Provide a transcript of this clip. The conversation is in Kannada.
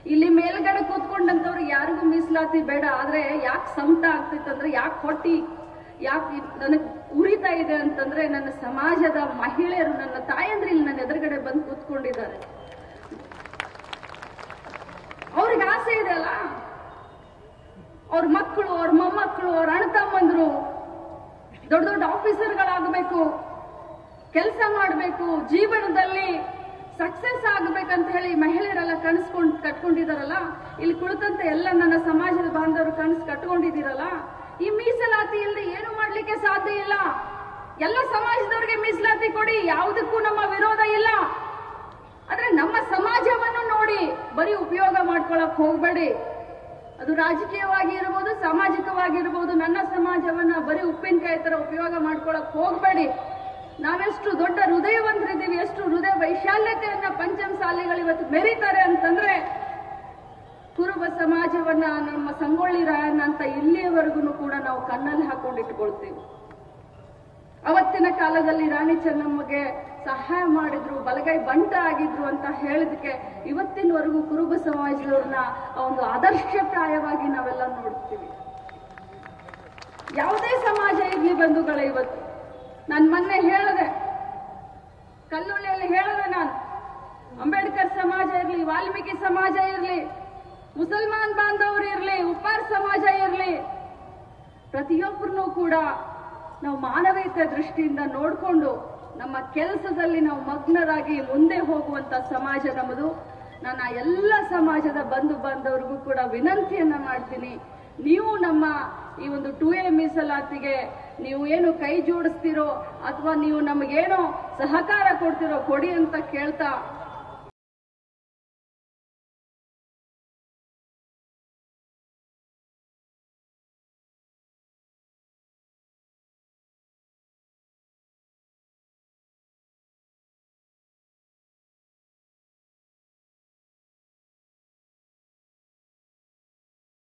ಇಲ್ಲಿ ಮೇಲ್ಗಡೆ ಕೂತ್ಕೊಂಡಂತವ್ರು ಯಾರಿಗೂ ಮೀಸಲಾತಿ ಬೇಡ ಆದ್ರೆ ಯಾಕೆ ಸಂಕಟ ಆಗ್ತಿತ್ತಂದ್ರೆ ಯಾಕೆ ಹೊಟ್ಟಿ ಯಾಕೆ ನನಗ್ ಉರಿತಾ ಇದೆ ಅಂತಂದ್ರೆ ನನ್ನ ಸಮಾಜದ ಮಹಿಳೆಯರು ನನ್ನ ತಾಯಂದ್ರೆ ಇಲ್ಲಿ ನನ್ನ ಎದುರುಗಡೆ ಬಂದು ಕೂತ್ಕೊಂಡಿದ್ದಾರೆ ಅವ್ರಿಗೆ ಆಸೆ ಇದೆ ಅಲ್ಲ ಅವ್ರ ಮಕ್ಕಳು ಅವ್ರ ಮೊಮ್ಮಕ್ಕಳು ಅವ್ರ ಅಣ್ಣ ತಮ್ಮಂದ್ರು ದೊಡ್ಡ ದೊಡ್ಡ ಆಫೀಸರ್ಗಳಾಗಬೇಕು ಕೆಲಸ ಮಾಡಬೇಕು ಜೀವನದಲ್ಲಿ ಸಕ್ಸಸ್ ಆಗ್ಬೇಕಂತ ಹೇಳಿ ಮಹಿಳೆಯರೆಲ್ಲ ಕನಸ್ಕೊಂಡ್ ಕಟ್ಕೊಂಡಿದಾರಲ್ಲ ಇಲ್ಲಿ ಕುಳಿತಂತ ಎಲ್ಲ ನನ್ನ ಸಮಾಜದ ಬಾಂಧವರು ಕನಸು ಕಟ್ಕೊಂಡಿದ್ದೀರಲ್ಲ ಈ ಮೀಸಲಾತಿ ಇಲ್ಲದೆ ಏನು ಮಾಡ್ಲಿಕ್ಕೆ ಸಾಧ್ಯ ಇಲ್ಲ ಎಲ್ಲ ಸಮಾಜದವರಿಗೆ ಮೀಸಲಾತಿ ಕೊಡಿ ಯಾವುದಕ್ಕೂ ನಮ್ಮ ವಿರೋಧ ಇಲ್ಲ ಆದ್ರೆ ನಮ್ಮ ಸಮಾಜವನ್ನು ನೋಡಿ ಬರೀ ಉಪಯೋಗ ಮಾಡ್ಕೊಳಕ್ ಹೋಗ್ಬೇಡಿ ಅದು ರಾಜಕೀಯವಾಗಿ ಇರ್ಬೋದು ಸಾಮಾಜಿಕವಾಗಿ ಇರ್ಬೋದು ನನ್ನ ಸಮಾಜವನ್ನ ಬರೀ ಉಪ್ಪಿನಕಾಯಿ ತರ ಉಪಯೋಗ ಮಾಡ್ಕೊಳಕ್ ಹೋಗ್ಬೇಡಿ ನಾವೆಷ್ಟು ದೊಡ್ಡ ಹೃದಯವಂತರಿದ್ದೀವಿ ಎಷ್ಟು ಹೃದಯ ವೈಶಾಲ್ಯತೆಯನ್ನ ಪಂಚಮ ಶಾಲೆಗಳು ಇವತ್ತು ಮೆರೀತಾರೆ ಅಂತಂದ್ರೆ ಕುರುಬ ಸಮಾಜವನ್ನ ನಮ್ಮ ಸಂಗೊಳ್ಳಿ ರಾಯಣ್ಣ ಅಂತ ಇಲ್ಲಿಯವರೆಗೂ ಕೂಡ ನಾವು ಕಣ್ಣಲ್ಲಿ ಹಾಕೊಂಡು ಇಟ್ಕೊಳ್ತೀವಿ ಅವತ್ತಿನ ಕಾಲದಲ್ಲಿ ರಾಣಿ ಚೆನ್ನಮ್ಮಗೆ ಸಹಾಯ ಮಾಡಿದ್ರು ಬಲಗೈ ಬಂಟ ಆಗಿದ್ರು ಅಂತ ಹೇಳಿದಕ್ಕೆ ಇವತ್ತಿನವರೆಗೂ ಕುರುಬ ಸಮಾಜದವ್ರನ್ನ ಆ ಒಂದು ಆದರ್ಶಪ್ರಾಯವಾಗಿ ನಾವೆಲ್ಲ ನೋಡ್ತೀವಿ ಯಾವುದೇ ಸಮಾಜ ಇರ್ಲಿ ಬಂಧುಗಳೇ ಇವತ್ತು ನಾನು ಮೊನ್ನೆ ಹೇಳಿದೆ ಕಲ್ಲುಳ್ಳಿಯಲ್ಲಿ ಹೇಳಿದೆ ನಾನು ಅಂಬೇಡ್ಕರ್ ಸಮಾಜ ಇರ್ಲಿ ವಾಲ್ಮೀಕಿ ಸಮಾಜ ಇರ್ಲಿ ಮುಸಲ್ಮಾನ್ ಬಾಂಧವರು ಇರ್ಲಿ ಉಪ್ಪಾರ್ ಸಮಾಜ ಇರ್ಲಿ ಪ್ರತಿಯೊಬ್ಬರನ್ನೂ ಕೂಡ ನಾವು ಮಾನವೀಯತೆ ದೃಷ್ಟಿಯಿಂದ ನೋಡಿಕೊಂಡು ನಮ್ಮ ಕೆಲಸದಲ್ಲಿ ನಾವು ಮಗ್ನರಾಗಿ ಮುಂದೆ ಹೋಗುವಂತ ಸಮಾಜ ನಮ್ಮದು ನಾನು ಆ ಎಲ್ಲ ಸಮಾಜದ ಬಂಧು ಬಾಂಧವರಿಗೂ ಕೂಡ ವಿನಂತಿಯನ್ನ ಮಾಡ್ತೀನಿ ನೀವು ನಮ್ಮ ಈ ಒಂದು ಟೂ ಎ ಮೀಸಲಾತಿಗೆ ನೀವು ಏನು ಕೈ ಜೋಡಿಸ್ತೀರೋ ಅಥವಾ ನೀವು ನಮಗೇನೋ ಸಹಕಾರ ಕೊಡ್ತಿರೋ ಕೊಡಿ ಅಂತ ಕೇಳ್ತಾ